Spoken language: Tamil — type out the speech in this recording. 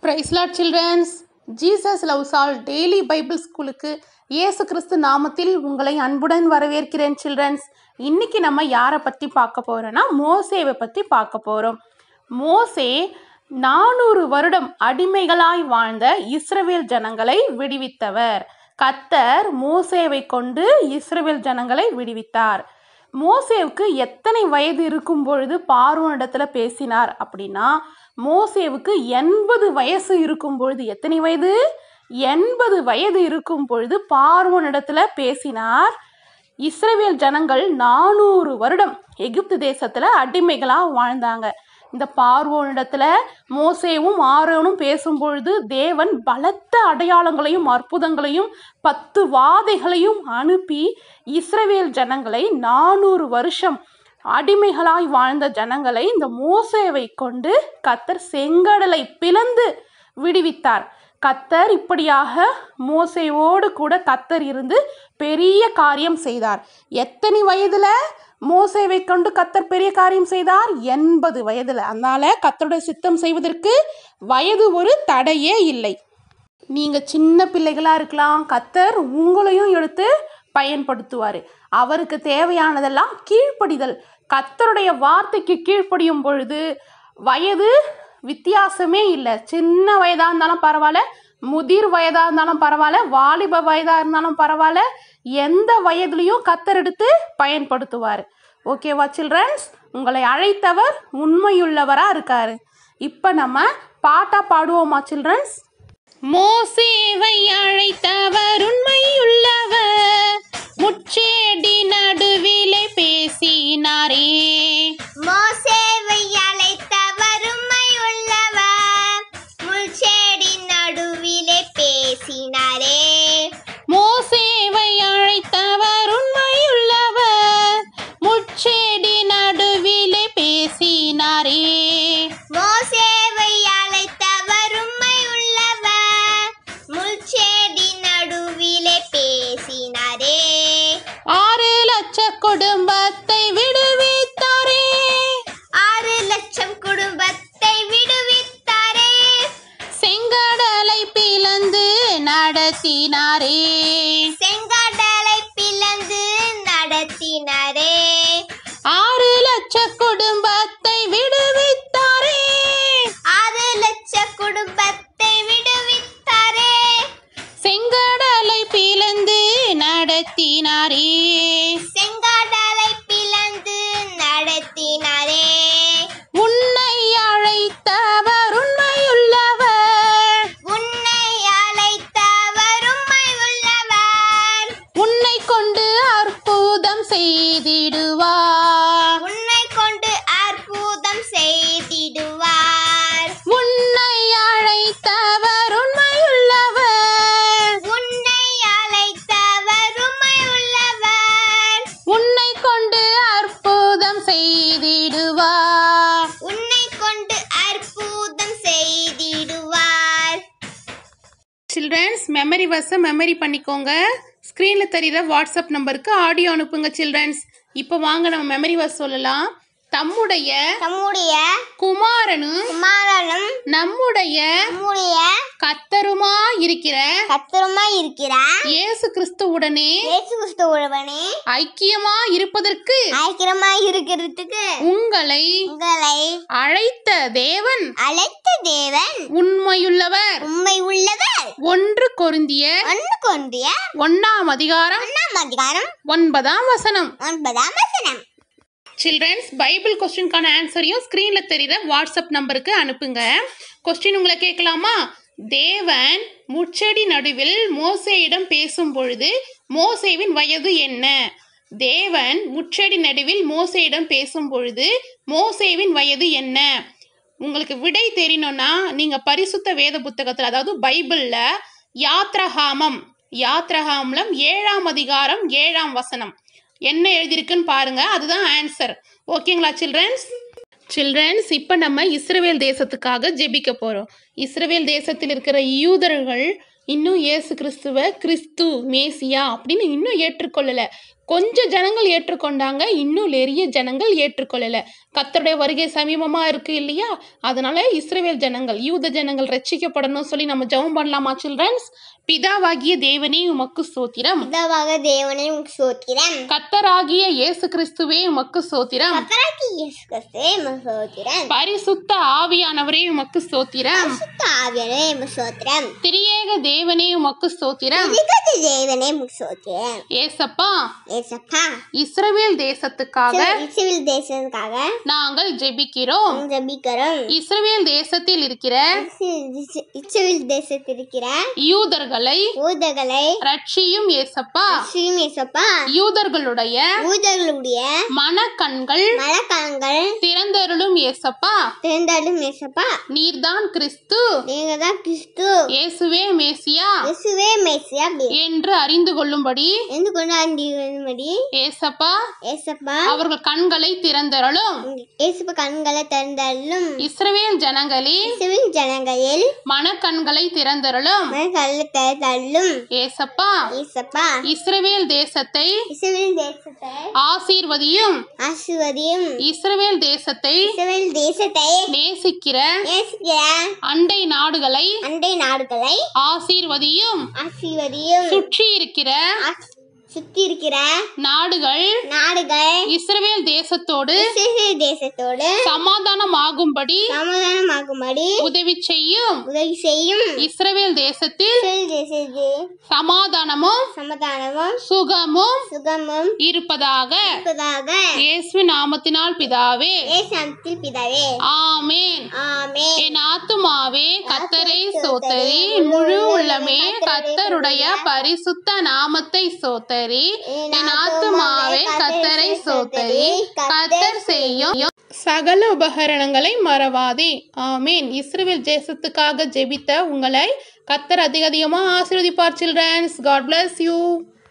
price Lord children's Jesus loves all daily Bible ஸ்கூலுக்கு இயேசு கிறிஸ்து நாமத்தில் உங்களை அன்புடன் வரவேற்கிறேன் சில்ட்ரன்ஸ் இன்னைக்கு நம்ம யாரை பற்றி பார்க்க போகிறோன்னா மோசேவை பற்றி பார்க்க போகிறோம் மோசே நானூறு வருடம் அடிமைகளாய் வாழ்ந்த இஸ்ரவேல் ஜனங்களை விடுவித்தவர் கத்தர் மோசேவை கொண்டு இஸ்ரவேல் ஜனங்களை விடுவித்தார் மோசேவுக்கு எத்தனை வயது இருக்கும் பொழுது பார்வோனிடத்துல பேசினார் அப்படின்னா மோசேவுக்கு எண்பது வயசு இருக்கும் பொழுது எத்தனை வயது எண்பது வயது இருக்கும் பொழுது பார்வோனிடத்துல பேசினார் இஸ்ரவேல் ஜனங்கள் நானூறு வருடம் எகிப்து தேசத்துல அடிமைகளா வாழ்ந்தாங்க இந்த பார்வோனிடத்துல மோசேவும் ஆரோனும் பேசும்பொழுது தேவன் பலத்த அடையாளங்களையும் அற்புதங்களையும் பத்து வாதைகளையும் அனுப்பி இஸ்ரவேல் ஜனங்களை நானூறு வருஷம் அடிமைகளாய் வாழ்ந்த ஜனங்களை இந்த மோசேவை கொண்டு கத்தர் செங்கடலை பிளந்து விடுவித்தார் கத்தர் இப்படியாக மோசேவோடு கூட கத்தர் இருந்து பெரிய காரியம் செய்தார் எத்தனை வயதுல மோசேவை கொண்டு கத்தர் பெரிய காரியம் செய்தார் எண்பது வயதுல அதனால கத்தருடைய சித்தம் செய்வதற்கு வயது ஒரு தடையே இல்லை நீங்க சின்ன பிள்ளைகளா இருக்கலாம் கத்தர் உங்களையும் எடுத்து பயன்படுத்துவார் அவருக்கு தேவையானதெல்லாம் கீழ்ப்படிதல் கத்தருடைய வார்த்தைக்கு கீழ்ப்படியும் பொழுது வயது வித்தியாசமே இல்லை சின்ன வயதாக இருந்தாலும் பரவாயில்ல முதிர் வயதாக இருந்தாலும் பரவாயில்ல வாலிப வயதாக இருந்தாலும் பரவாயில்ல எந்த வயதுலையும் கத்தர் எடுத்து பயன்படுத்துவார் ஓகேவா சில்ட்ரன்ஸ் உங்களை அழைத்தவர் உண்மையுள்ளவராக இருக்காரு இப்போ நம்ம பாட்டா பாடுவோமா சில்ட்ரன்ஸ் மோசேவை அழைத்தவர் உண்மையுள்ளவர் முச்செடி நடுவிலே பேசினாரே மோசேவை அழைத்தவர் உண்மையுள்ளவர் முள்செடி நடுவிலே பேசினாரே மோசேவை அழைத்தவர் உண்மையுள்ளவர் முச்செடி நடுவிலே பேசினாரே மோசேவை அழைத்தவர் உண்மையுள்ளவர் முள்செடி நடுவிலே பேசினாரே ஆறு லட்ச குடும்பத்தை விடுவித்தாரே ஆறு லட்சம் குடும்பத்தை விடுவித்தாரே செங்கடலை பிளந்து நடத்தினாரே செங்கடலை பிளந்து நடத்தினாரே ஆறு லட்ச குடும்பத்தை விடுவித்தாரே ஆறு லட்ச குடும்பத்தை விடுவித்தாரே செங்கடலை பிளந்து நடத்தினாரே செங்கடலை பிளந்து நடத்தினாரே உன்னை அழைத்தவர் உண்மையுள்ளவர் உன்னை அழைத்தவர் உண்மை உள்ளவர் உன்னை கொண்டு அற்புதம் செய்திடுவார் உன்னை கொண்டு அற்புதம் செய்திடுவார் உன்னை அழைத்தவர் உண்மையுள்ளவர் உன்னை அழைத்தவர் உண்மை உள்ளவர் உன்னை கொண்டு அற்புதம் செய்திடுவார் உன்னை கொண்டு அற்புதம் செய்திடுவார் சில்ட்ரன்ஸ் மெமரி வர்ஸை மெமரி பண்ணிக்கோங்க ஸ்க்ரீனில் தெரியுற வாட்ஸ்அப் நம்பருக்கு ஆடியோ அனுப்புங்க சில்ட்ரன்ஸ் இப்போ வாங்க நம்ம மெமரி வர்ஸ் சொல்லலாம் தம்முடைய நம்முடைய குமாரனும் குமாரனும் நம்முடைய நம்முடைய கத்தருமா இருக்கிற கத்தருமா இருக்கிற இயேசு கிறிஸ்துவுடனே இயேசு கிறிஸ்து உழவனே ஐக்கியமா இருப்பதற்கு ஐக்கியமா இருக்கிறதுக்கு உங்களை உங்களை அழைத்த தேவன் அழைத்த தேவன் உண்மையுள்ளவர் உண்மை உள்ளவர் ஒன்று கொருந்திய ஒன்று கொண்டிய ஒன்னாம் அதிகாரம் ஒன்றாம் அதிகாரம் ஒன்பதாம் வசனம் ஒன்பதாம் வசனம் சில்ட்ரன்ஸ் பைபிள் கொஸ்டினுக்கான ஆன்சரையும் ஸ்க்ரீனில் தெரியுற வாட்ஸ்அப் நம்பருக்கு அனுப்புங்க கொஸ்டின் உங்களை கேட்கலாமா தேவன் முச்செடி நடுவில் மோசேயிடம் பேசும் பொழுது மோசேவின் வயது என்ன தேவன் முச்செடி நடுவில் மோசேயிடம் பேசும் பொழுது மோசேவின் வயது என்ன உங்களுக்கு விடை தெரியணும்னா நீங்கள் பரிசுத்த வேத புத்தகத்தில் அதாவது பைபிளில் யாத்ரஹாமம் யாத்ரஹாமலம் ஏழாம் அதிகாரம் ஏழாம் வசனம் என்ன எழுதியிருக்குன்னு பாருங்க அதுதான் ஆன்சர் ஓகேங்களா சில்ட்ரன்ஸ் சில்ட்ரன்ஸ் இப்போ நம்ம இஸ்ரவேல் தேசத்துக்காக ஜெபிக்க போகிறோம் இஸ்ரவேல் தேசத்தில் இருக்கிற யூதர்கள் இன்னும் இயேசு கிறிஸ்துவ கிறிஸ்து மேசியா அப்படின்னு இன்னும் ஏற்றுக்கொள்ளலை கொஞ்சம் ஜனங்கள் ஏற்றுக்கொண்டாங்க இன்னும் நிறைய ஜனங்கள் ஏற்றுக்கொள்ளல கர்த்தருடைய வருகை சமீபமா இருக்கு இல்லையா அதனால இஸ்ரவேல் ஜனங்கள் யூத ஜனங்கள் ரட்சிக்கப்படணும் சொல்லி நம்ம ஜெபம் பண்ணலாமா சில்ட்ரன்ஸ் பிதாவாகிய தேவனே உமக்கு சோத்திரம் பிதாவாக தேவனே உமக்கு சோத்திரம் கத்தராகிய இயேசு கிறிஸ்துவே உமக்கு சோத்திரம் கத்தராகி இயேசு கிறிஸ்துவே உமக்கு சோத்திரம் பரிசுத்த ஆவியானவரே உமக்கு சோத்திரம் சுத்த ஆவியானே உமக்கு சோத்திரம் திரியேக தேவனே உமக்கு சோத்திரம் திரிகத தேவனே உமக்கு சோத்திரம் ஏசப்பா ஏசப்பா இஸ்ரவேல் தேசத்துக்காக இஸ்ரவேல் தேசத்துக்காக நாங்கள் ஜெபிக்கிறோம் ஜபிக்கிறோம் இஸ்ரவேல் தேசத்தில் இருக்கிற இஸ்ரவேல் தேசத்தில் இருக்கிற யூதர்களை ஊதர்களை ரட்சியும் ஏசப்பா ஸ்ரீமேசப்பா யூதர்களுடைய ஊதர்களுடைய மனக்கண்கள் மலக்கணங்கள் திறந்தருளும் ஏசப்பா திறந்தாலும் மேசப்பா நீர்தான் கிறிஸ்து நீங்க தான் கிறிஸ்து இயேசுவே மேசியா இயேசுவே மேசியா என்று அறிந்து கொள்ளும்படி என்று கொண்டாடி ஏசப்பா ஏசப்பா அவர்கள் கண்களை திறந்தருளும் ஏசப்பா கண்களை திறந்தாலும் இஸ்ரவேல் ஜனங்களே இஸ்ரவேல் ஜனங்களில் மனக்கண்களை திறந்தருளும் மனக்கல்ல திறந்தாலும் ஏசப்பா ஏசப்பா இஸ்ரவேல் தேசத்தை இஸ்ரவேல் தேசத்தை ஆசீர்வதியும் ஆசிர்வதியும் இஸ்ரவேல் தேசத்தை இஸ்ரவேல் தேசத்தை நேசிக்கிற நேசிக்கிற அண்டை நாடுகளை அண்டை நாடுகளை ஆசீர்வதியும் ஆசிர்வதியும் சுற்றி இருக்கிற ஆஸ்- சுத்தி இருக்கிற நாடுகள் நாடுகள் இஸ்ரவேல் தேசத்தோடு இஸ்ரவேல் தேசத்தோடு சமாதானமாகும்படி சமாதானமாகும்படி உதவி செய்யும் உதவி செய்யும் இஸ்ரவேல் தேசத்தில் இஸ்ரவேல் தேசத்தில் சமாதானமும் சமாதானமும் சுகமும் சுகமும் இருப்பதாக இருப்பதாக இயேசு நாமத்தினால் பிதாவே ஏசாமத்தில் பிதாவே ஆமென் ஆமே என் ஆத்துமாவே கத்தரை சோத்தரி என் முழு உள்ளமே கத்தருடைய பரிசுத்த நாமத்தை சோத்தரி என் ஆத்துமாவே கத்தரை சோத்தரி கத்தர் செய்யும் சகல உபகரணங்களை மறவாதே ஆமீன் இஸ்ரவேல் தேசத்துக்காக ஜெபித்த உங்களை கத்தர் அதிக அதிகமாக ஆசீர்வதிப்பார் சில்ட்ரன்ஸ் காட் bless யூ